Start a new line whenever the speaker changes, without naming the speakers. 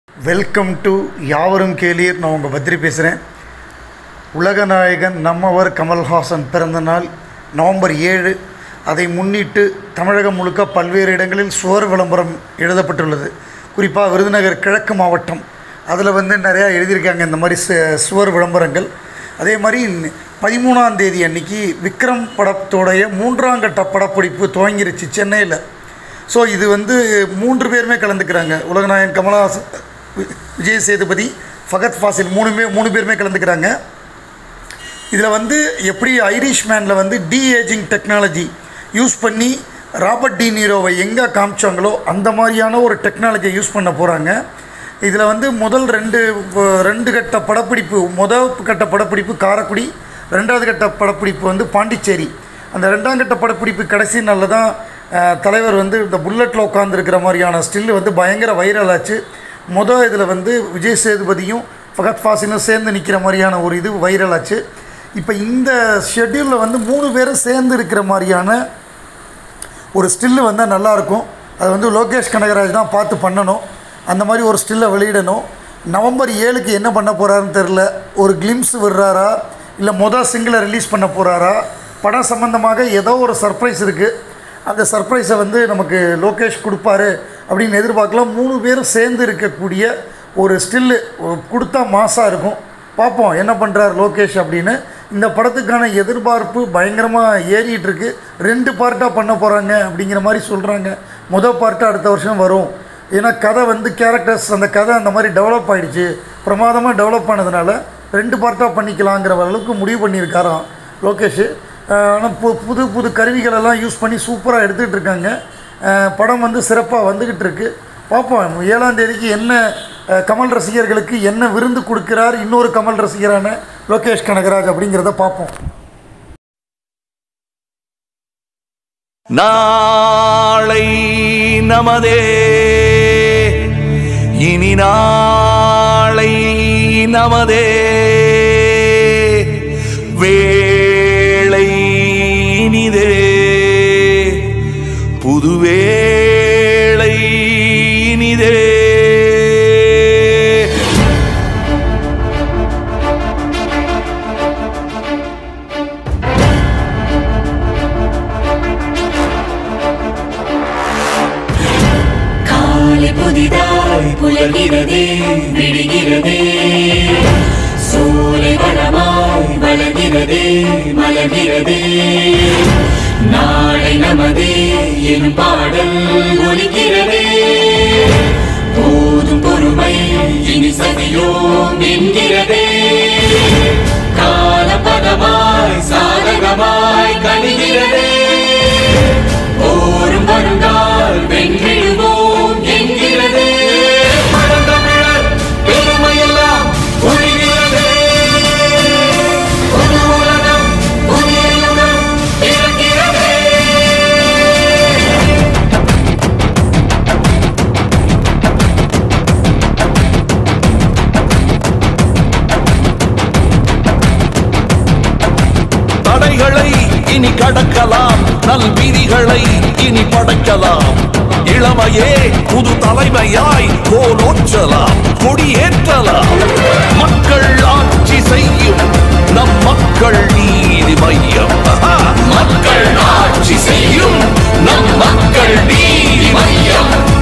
Welcome to யாவரும் கேளீர் நான் உங்கள் பத்ரி பேசுகிறேன் உலகநாயகன் நம்மவர் கமல்ஹாசன் பிறந்த நாள் நவம்பர் ஏழு அதை முன்னிட்டு தமிழகம் முழுக்க பல்வேறு இடங்களில் சுவர் விளம்பரம் எழுதப்பட்டுள்ளது குறிப்பாக விருதுநகர் கிழக்கு மாவட்டம் அதில் வந்து நிறையா எழுதியிருக்காங்க இந்த மாதிரி சு- சுவர் விளம்பரங்கள் அதே மாதிரி பதிமூணாம் தேதி அன்னைக்கு விக்ரம் படத்தோடைய மூன்றாம் கட்ட படப்பிடிப்பு துவங்கிருச்சு சென்னையில் ஸோ இது வந்து மூன்று பேருமே கலந்துக்கிறாங்க உலகநாயகன் கமலஹாசன் வி- விஜய் சேதுபதி ஃபகத் ஃபாசில் மூணுமே மூணு பேருமே கலந்துக்கிறாங்க இதில் வந்து எப்படி ஐரிஷ் மேனில் வந்து டி ஏஜிங் டெக்னாலஜி யூஸ் பண்ணி ராபர்ட் டி நீரோவை எங்கே காமிச்சாங்களோ அந்த மாதிரியான ஒரு டெக்னாலஜியை யூஸ் பண்ண போகிறாங்க இதில் வந்து முதல் ரெண்டு அஹ், ரெண்டு கட்ட படப்பிடிப்பு முதல் கட்ட படப்பிடிப்பு காரைக்குடி ரெண்டாவது கட்ட படப்பிடிப்பு வந்து பாண்டிச்சேரி அந்த ரெண்டாம் கட்ட படப்பிடிப்பு கடைசி நாளில் தான் அஹ், தலைவர் வந்து இந்த புல்லட்டில் உட்காந்துருக்கிற மாதிரியான ஸ்டில் வந்து பயங்கர வைரல் ஆச்சு மொதல் இதில் வந்து விஜய் சேதுபதியும் ஃபகத் ஃபாசிலும் சேர்ந்து நிற்கிற மாதிரியான ஒரு இது வைரல் ஆச்சு இப்போ இந்த ஷெட்யூலில் வந்து மூணு பேரும் சேர்ந்து இருக்கிற மாதிரியான ஒரு ஸ்டில்லு வந்தால் நல்லாயிருக்கும் அது வந்து லோகேஷ் கனகராஜ் தான் பார்த்து பண்ணணும் அந்த மாதிரி ஒரு ஸ்டில்லை வெளியிடணும் நவம்பர் ஏழுக்கு என்ன பண்ண போகிறாருன்னு தெரில ஒரு கிளிம்ஸ் விடுறாரா இல்லை மொதல் சிங்கிளை ரிலீஸ் பண்ண போகிறாரா படம் சம்மந்தமாக ஏதோ ஒரு சர்ப்ரைஸ் இருக்குது அந்த சர்ப்ரைஸை வந்து நமக்கு லோகேஷ் கொடுப்பாரு அப்படின்னு எதிர்பார்க்கலாம் மூணு பேரும் சேர்ந்து இருக்கக்கூடிய ஒரு ஸ்டில்லு கொடுத்தா மாசாக இருக்கும் பார்ப்போம் என்ன பண்ணுறார் லோகேஷ் அப்படின்னு இந்த படத்துக்கான எதிர்பார்ப்பு பயங்கரமாக ஏறிட்டு இருக்கு ரெண்டு பார்ட்டாக பண்ண போகிறாங்க அப்படிங்கிற மாதிரி சொல்கிறாங்க மொதல் பார்ட்டு அடுத்த வருஷம் வரும் ஏன்னா கதை வந்து கேரக்டர்ஸ் அந்த கதை அந்த மாதிரி டெவலப் ஆயிடுச்சு பிரமாதமாக டெவலப் ஆனதுனால ரெண்டு பார்ட்டாக பண்ணிக்கலாங்கிற அளவுக்கு முடிவு பண்ணியிருக்காராம் லோகேஷ் ஆனால் பு புது புது கருவிகளெல்லாம் யூஸ் பண்ணி சூப்பராக எடுத்துகிட்டு இருக்காங்க அஹ் படம் வந்து சிறப்பாக வந்துக்கிட்டு இருக்கு பார்ப்போம் ஏழாம் தேதிக்கு என்ன அஹ், கமல் ரசிகர்களுக்கு என்ன விருந்து கொடுக்கிறார் இன்னொரு கமல் ரசிகரான லோகேஷ் கனகராஜ் அப்படிங்கிறத பார்ப்போம்
நாளை நமதே இனி நாளை நமதே வேளை இனிதே புதுவேளை இனிதே
காலை புதிதாய் புலர்கிறதே விடுகிறதே சோலை வளமாய் வளர்கிறதே மலர்கிறதே நாளை நமதே எனும் பாடல் ஒலிக்கிறதே போதும் பொறுமை இனி சதியோம் என்கிறதே காலபதமாய் சாதகமாய் கணிகிறதே போரும் வருங்கால் வென்றிடுவோம் என்கிறதே பழந்தமிழர் பெருமையெல்லாம் ஒழிகிறதே புது உலகம் புதிய யுகம் பிறக்கிறதே
தடைகளை இனி கடக்கலாம் நல் விதிகளை இனி படைக்கலாம் இளமையே புது தலைமையாய் கோலோற்றலாம் கொடியேற்றலாம் மக்கள் ஆட்சி செய்யும் நம் மக்கள் நீதி மையம் ஆஹா! மக்கள் ஆட்சி செய்யும் நம் மக்கள் நீதி மையம்